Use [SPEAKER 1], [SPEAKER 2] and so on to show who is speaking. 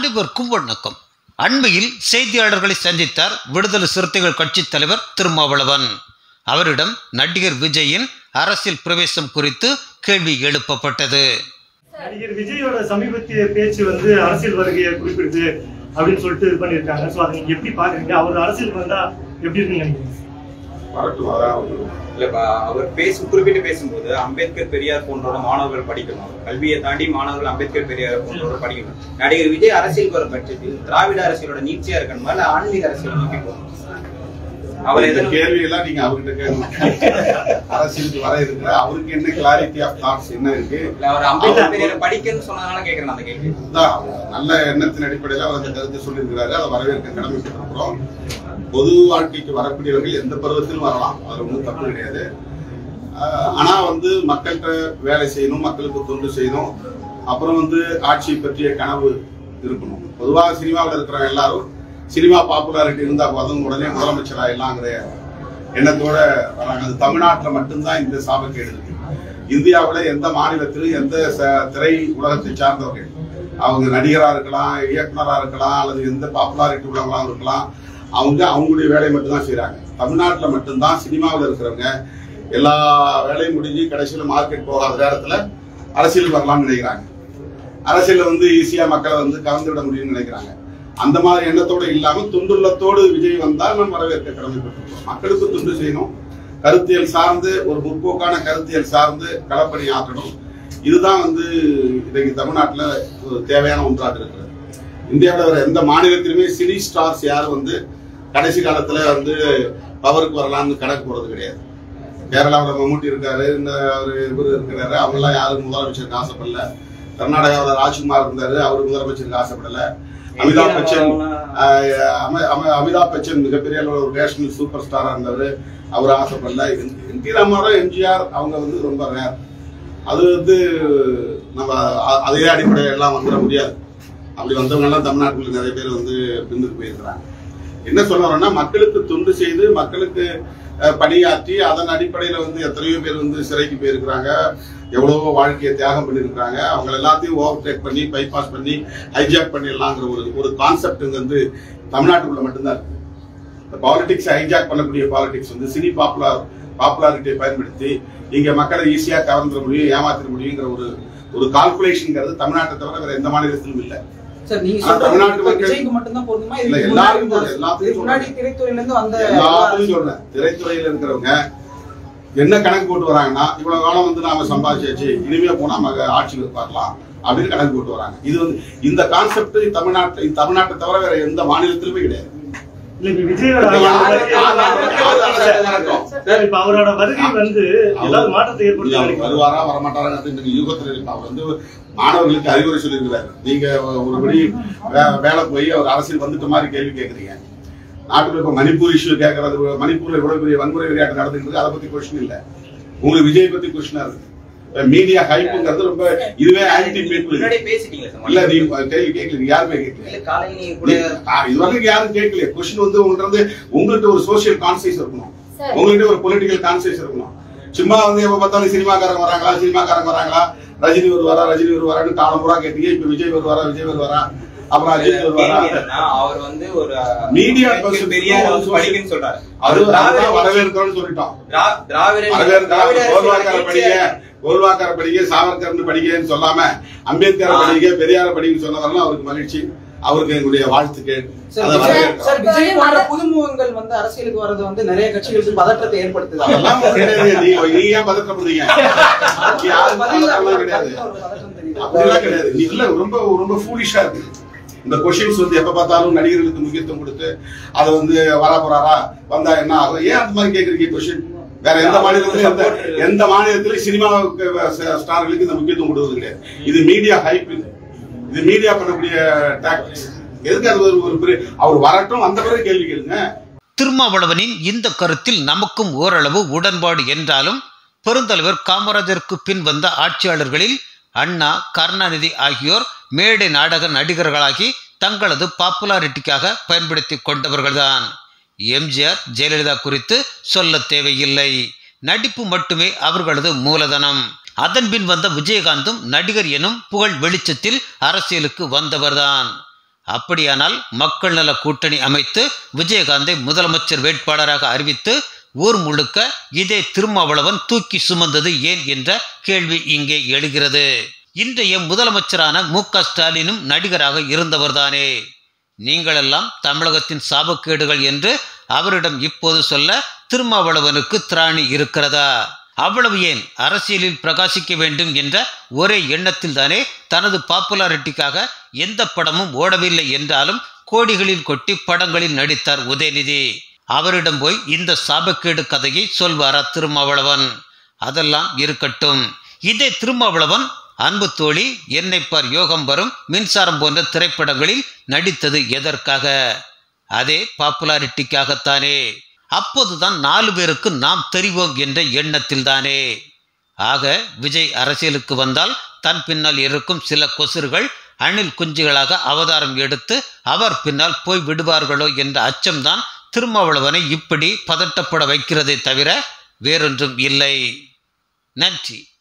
[SPEAKER 1] அனைவருக்கும் வணக்கம் அண்மையில் செய்தியாளர்களை சந்தித்தார் விடுதலை சிறுத்தைகள் கட்சித் தலைவர் திருமாவளவன் அவரிடம் நடிகர் விஜயின் அரசியல் பிரவேசம் குறித்து கேள்வி எழுப்பப்பட்டது
[SPEAKER 2] நடிகர் விஜயோட சமீபத்திய பேச்சு வந்து அரசியல் வருகையை குறிப்பிடுது அப்படின்னு சொல்லிட்டு இது பண்ணியிருக்காங்க ஸோ அதை நீங்க எப்படி பாக்குறீங்க அவர் அரசியலுக்கு வந்தா எப்படி இருக்குன்னு நினைக்கிறீங்க
[SPEAKER 3] வரட்டும் அதான் ஒரு
[SPEAKER 4] இல்ல இப்ப அவர் பேசும் குறிப்பிட்டு பேசும்போது அம்பேத்கர் பெரியார் போன்றோட மாணவர்கள் படிக்கணும் கல்வியை தாண்டி மாணவர்கள் அம்பேத்கர் பெரியார் போன்றோட படிக்கணும் நடிகர் விஜய் அரசியல் வரும் பட்சத்தில் திராவிட அரசியலோட நீட்சியா இருக்கணுமா இல்ல ஆன்மீக அரசியல் நோக்கி போகணும் அவர்
[SPEAKER 3] இந்த
[SPEAKER 4] எதனா
[SPEAKER 3] கேள்வி எல்லாம் நீங்க அவர்கிட்ட கேளுங்க அரசியலுக்கு வர இருக்கிற அவருக்கு என்ன கிளாரிட்டி ஆஃப் தாட்ஸ் என்ன இருக்கு
[SPEAKER 4] இல்ல அவர் அம்பேத்கர் பெரியார் படிக்கணும்னு சொன்னதுனால கேக்குறேன் அந்த கேள்வி
[SPEAKER 3] அதான் அவர் நல்ல எண்ணத்தின் அடிப்படையில் அவர் அந்த கருத்து சொல்லியிருக்கிறாரு அதை வரவேற்க கடமைப்பட்டிருக்கிறோம் பொது வாழ்க்கைக்கு வரக்கூடியவர்கள் எந்த பருவத்திலும் வரலாம் அது ஒன்றும் தப்பு கிடையாது ஆஹ் ஆனா வந்து மக்கள்கிட்ட வேலை செய்யணும் மக்களுக்கு தொண்டு செய்யணும் அப்புறம் வந்து ஆட்சியை பற்றிய கனவு இருக்கணும் பொதுவாக சினிமாவில் இருக்கிறவங்க எல்லாரும் சினிமா பாப்புலாரிட்டி இருந்தா போதும் உடனே முதலமைச்சர் ஆயிடலாங்கிற எண்ணத்தோட வராங்க அது தமிழ்நாட்டில் மட்டும்தான் இந்த சாபக்கேடு இருக்கு இந்தியாவில் எந்த மாநிலத்திலும் எந்த ச- திரை உலகத்தை சார்ந்தவர்கள் அவங்க நடிகராக இருக்கலாம் இயக்குனராக இருக்கலாம் அல்லது எந்த பாப்புலாரிட்டி உள்ளவங்களாக இருக்கலாம் அவங்க அவங்களுடைய வேலையை மட்டும்தான் செய்றாங்க தமிழ்நாட்டில் மட்டும்தான் சினிமாவில் இருக்கிறவங்க எல்லா வேலையும் முடிஞ்சு கடைசியில் மார்க்கெட் போகாத நேரத்தில் அரசியல் வரலாம்னு நினைக்கிறாங்க அரசியல்ல வந்து ஈஸியா மக்களை வந்து கலந்து விட முடியும்னு நினைக்கிறாங்க அந்த மாதிரி எண்ணத்தோட இல்லாம துண்டுள்ளத்தோடு விஜய் வந்தால் நம்ம வரவேற்க கடமைப்பட்டிருக்கோம் மக்களுக்கு துண்டு செய்யணும் கருத்தியல் சார்ந்து ஒரு முற்போக்கான கருத்தியல் சார்ந்து களப்பணி ஆற்றணும் இதுதான் வந்து இன்னைக்கு தமிழ்நாட்டுல ஒரு தேவையான ஒன்றாக இருக்கிறது இந்தியாவில் வேற எந்த மாநிலத்திலுமே சினி ஸ்டார்ஸ் யாரும் வந்து கடைசி காலத்துல வந்து பவருக்கு வரலாம்னு கணக்கு போறது கிடையாது கேரளாவில் மம்முட்டி இருக்காரு இந்த அவர் இவர் இருக்கிறாரு அவங்கெல்லாம் யாரும் முதலமைச்சருக்கு ஆசைப்படல கர்நாடகாவில் ராஜ்குமார் இருந்தாரு அவர் முதலமைச்சருக்கு ஆசைப்படல அமிதாப் பச்சன் ஆஹ், அம- அம- அமிதாப் பச்சன் மிகப்பெரிய அளவுல ஒரு நேஷனல் சூப்பர் ஸ்டாரா இருந்தவர் அவர் ஆசைப்படல என் டி ராமாராவ் எம்ஜிஆர் அவங்க வந்து ரொம்ப ரேர் அது வந்து நம்ம அ- அதே அடிப்படையில் எல்லாம் வந்துட முடியாது அப்படி வந்தவங்க எல்லாம் தமிழ்நாட்டுல நிறைய பேர் வந்து பின்னுக்கு போயிருக்கிறாங்க என்ன சொல்ல வரேன்னா மக்களுக்கு தொண்டு செய்து மக்களுக்கு அஹ், பணியாற்றி அதன் அடிப்படையில வந்து எத்தனையோ பேர் வந்து சிறைக்கு போயிருக்கிறாங்க எவ்வளவோ வாழ்க்கையை தியாகம் பண்ணியிருக்கிறாங்க அவங்க எல்லாத்தையும் ஓவர் டேக் பண்ணி பைபாஸ் பண்ணி ஹைஜாக் பண்ணிடலாங்கிற ஒரு ஒரு கான்செப்ட் வந்து தமிழ்நாட்டுக்குள்ள மட்டும்தான் இருக்கு இந்த பாலிடிக்ஸ் ஹைஜாக் பண்ணக்கூடிய பாலிடிக்ஸ் வந்து சினி பாப்புலர் பாப்புலாரிட்டியை பயன்படுத்தி இங்க மக்களை ஈஸியா கவர்ந்துட முடியும் ஏமாத்திட முடியுங்கிற ஒரு ஒரு கால்குலேஷன்ங்கிறது தமிழ்நாட்டை தவிர வேற எந்த மாநிலத்திலும் இல்லை
[SPEAKER 5] சார் நீங்க
[SPEAKER 3] ஆனா,
[SPEAKER 5] சொல்றது
[SPEAKER 3] தமிழ்நாட்டு
[SPEAKER 5] இப்ப
[SPEAKER 3] மக்கள்
[SPEAKER 5] விஜய்க்கு மட்டும்தான் போதுமா
[SPEAKER 3] இல்ல,
[SPEAKER 5] இதுக்கு
[SPEAKER 3] எல்லாருக்கும்
[SPEAKER 5] முன்னாடி
[SPEAKER 3] போதும், எல்லாத்துக்கும்
[SPEAKER 5] இதுக்கு முன்னாடி
[SPEAKER 3] சொல்றேன்.
[SPEAKER 5] திரைத்துறையில இருந்து வந்த
[SPEAKER 3] எல்லாத்தையும் சொல்றேன் திரைத்துறையில இருக்கிறவங்க என்ன கணக்கு போட்டு வராங்கன்னா இவ்வளவு காலம் வந்து நாம சம்பாதிச்சாச்சு இனிமே போனா நம்ம ஆட்சிக்கு உட்காரலாம் அப்படின்னு கணக்கு போட்டு வராங்க இது வந்து இந்த கான்செப்ட் தமிழ்நாட்டில் தமிழ்நாட்டை தவிர வேற எந்த மாநிலத்திலுமே கிடையாது
[SPEAKER 2] இல்ல இப்ப விஜயோட
[SPEAKER 3] இப்ப யாரு- யாரு- யாரு அரசியல்
[SPEAKER 2] வருகை
[SPEAKER 3] நடக்கும்?
[SPEAKER 2] சார், இப்ப அவரோட வருகை வந்து ஏதாவது மாற்றத்தை
[SPEAKER 3] அவர்
[SPEAKER 2] ஏற்படுத்தி
[SPEAKER 3] வருவாரா வரமாட்டாரா நீங்க யூகத்துல இருக்கு அவர் வந்து மாணவர்களுக்கு அறிவுரை சொல்லியிருக்கிறாரு நீங்க ஒருபடி வே- வேலை போய் அவர் அரசியல் வந்துட்ட மாதிரி கேள்வி கேட்கறீங்க நாட்டுல இப்ப மணிப்பூர் இஷ்யூ கேட்கறது மணிப்பூர்ல எவ்வளவு பெரிய வன்முறை விளையாட்டு நடந்துட்டு இருக்கு அதை பத்தி கொஸ்டின் இல்ல உங்களுக்கு விஜய் பத்தி கொஸ்டினா இருக்கு மீடியா ஹைப்புங்கிறது ரொம்ப இதுவே ஆன்டி பீப்புள்
[SPEAKER 4] முன்னாடியே பேசிட்டீங்களா சார்
[SPEAKER 3] இல்ல நீங்க கேள்வி கேட்கல நீங்க யாருமே கேட்கல
[SPEAKER 4] இல்ல காலையில நீங்க கூட
[SPEAKER 3] இது வரைக்கும் யாரும் கேட்கல கொஸ்டின் வந்து உங்கள்ட்ட வந்து உங்கள்ட்ட ஒரு சோசியல் கான்சியஸ் இருக்கணும் உங்கள்கிட்ட ஒரு பொலிட்டிக்கல் கான்சியஸ் இருக்கணும் சும்மா வந்து எப்ப பார்த்தாலும் சினிமாக்காரங்க வராங்களா சினிமாக்காரங்க வராங்களா ரஜினி வருவாரா ரஜினி வருவாரான்னு காலம் பூரா கேட்டீங்க இப்ப விஜய் வருவாரா விஜய் வருவாரா அப்புறம் அஜித் வருவாரா
[SPEAKER 4] கேள்வி என்னன்னா, அவர் வந்து ஒரு
[SPEAKER 3] Media
[SPEAKER 4] அம்பேத்கர்
[SPEAKER 3] person
[SPEAKER 4] பெரியார்
[SPEAKER 3] ஒரு
[SPEAKER 4] வந்து
[SPEAKER 3] social-
[SPEAKER 4] படிக்கணும்னு சொல்றாரு
[SPEAKER 3] அது
[SPEAKER 4] அவர் திராவிட
[SPEAKER 3] அதுதான் வரவேற்கிறோம்னு சொல்லிட்டோம்
[SPEAKER 4] திரா- திராவிட
[SPEAKER 3] வரவேற்கிற
[SPEAKER 4] திராவிட
[SPEAKER 3] கோல்வாக்கார
[SPEAKER 4] அரசியலோட
[SPEAKER 3] படிக்க
[SPEAKER 4] நீட்சியா-
[SPEAKER 3] கோல்வாக்கார படிக்க சாவர்கர்னு படிக்கன்னு சொல்லாம அம்பேத்கர்
[SPEAKER 4] ஆ.
[SPEAKER 3] படிக்க பெரியார படிக்கன்னு சொன்னதெல்லாம் அவருக்கு மகிழ்ச்சி அவருக்கு எங்களுடைய வாழ்த்துக்கள்
[SPEAKER 5] சார்
[SPEAKER 3] அதை
[SPEAKER 5] விஜய்
[SPEAKER 3] வரவேற்கிறோம்.
[SPEAKER 5] சார் விஜய் போன்ற புதுமுகங்கள் வந்து அரசியலுக்கு வர்றது வந்து நிறைய கட்சிகளுக்கு பதற்றத்தை ஏற்படுத்துது
[SPEAKER 3] அதெல்லாம் ஒண்ணும் கிடையாது. நீ- நீங்க ஏன் பதற்றப்படுறீங்க யாரும்
[SPEAKER 5] பதில்
[SPEAKER 3] பதற்றம்லாம் கிடையாது
[SPEAKER 5] பதில்ல ஒரு பதற்றம் தெரியுது.
[SPEAKER 3] அப்படிலாம் கிடையாது நீ இல்ல ரொம்ப ரொம்ப ஃபூலிஷா இருக்கு இந்த கொஷின்ஸ் வந்து எப்ப பார்த்தாலும் நடிகர்களுக்கு முக்கியத்துவம் கொடுத்து அதை வந்து வர போறாரா வந்தா என்ன ஆகும் ஏன் அந்த மாதிரி கேக்குறீங்க கொஷின் வேற எந்த மாநிலத்திலும் எந்த எந்த மாநிலத்திலும் சினிமாவுக்கு ஸ்டார்களுக்கு இந்த முக்கியத்துவம் கொடுவது கிடையாது இது மீடியா ஹைப் இது இது மீடியா பண்ணக்கூடிய டாக்டிக்ஸ் எதுக்கு அது ஒரு ஒரு பெரிய அவர் வரட்டும் வந்த பிறகு கேள்வி கேளுங்க
[SPEAKER 1] திருமாவளவனின் இந்த கருத்தில் நமக்கும் ஓரளவு உடன்பாடு என்றாலும் பெருந்தலைவர் காமராஜருக்கு பின் வந்த ஆட்சியாளர்களில் அண்ணா கருணாநிதி ஆகியோர் மேடை நாடக நடிகர்களாகி தங்களது பாப்புலாரிட்டிக்காக பயன்படுத்தி கொண்டவர்கள்தான் எம்ஜிஆர் ஜெயலலிதா குறித்து சொல்ல தேவையில்லை நடிப்பு மட்டுமே அவர்களது மூலதனம் அதன் பின் வந்த விஜயகாந்தும் நடிகர் எனும் புகழ் வெளிச்சத்தில் அரசியலுக்கு வந்தவர்தான் அப்படியானால் மக்கள் நல கூட்டணி அமைத்து விஜயகாந்தை முதலமைச்சர் வேட்பாளராக அறிவித்து ஊர் முழுக்க இதே திருமாவளவன் தூக்கி சுமந்தது ஏன் என்ற கேள்வி இங்கே எழுகிறது இன்றைய முதலமைச்சரான மு க ஸ்டாலினும் நடிகராக இருந்தவர்தானே நீங்களெல்லாம் தமிழகத்தின் சாபக்கேடுகள் என்று அவரிடம் இப்போது சொல்ல திருமாவளவனுக்கு திராணி இருக்கிறதா அவ்வளவு ஏன் அரசியலில் பிரகாசிக்க வேண்டும் என்ற ஒரே எண்ணத்தில் தானே தனது பாப்புலாரிட்டிக்காக எந்த படமும் ஓடவில்லை என்றாலும் கோடிகளில் கொட்டி படங்களில் நடித்தார் உதயநிதி அவரிடம் போய் இந்த சாபக்கேடு கதையை சொல்வாரா திருமாவளவன் அதெல்லாம் இருக்கட்டும் இதே திருமாவளவன் அன்பு தோழி என்னை பார் யோகம் வரும் மின்சாரம் போன்ற திரைப்படங்களில் நடித்தது எதற்காக அதே பாப்புலாரிட்டிக்காகத்தானே அப்போதுதான் நாலு பேருக்கு நாம் தெரிவோம் என்ற எண்ணத்தில் தானே ஆக விஜய் அரசியலுக்கு வந்தால் தன் பின்னால் இருக்கும் சில கொசுர்கள் அணில் குஞ்சுகளாக அவதாரம் எடுத்து அவர் பின்னால் போய் விடுவார்களோ என்ற அச்சம்தான் திருமாவளவனை இப்படி பதட்டப்பட வைக்கிறதை தவிர வேறொன்றும் இல்லை நன்றி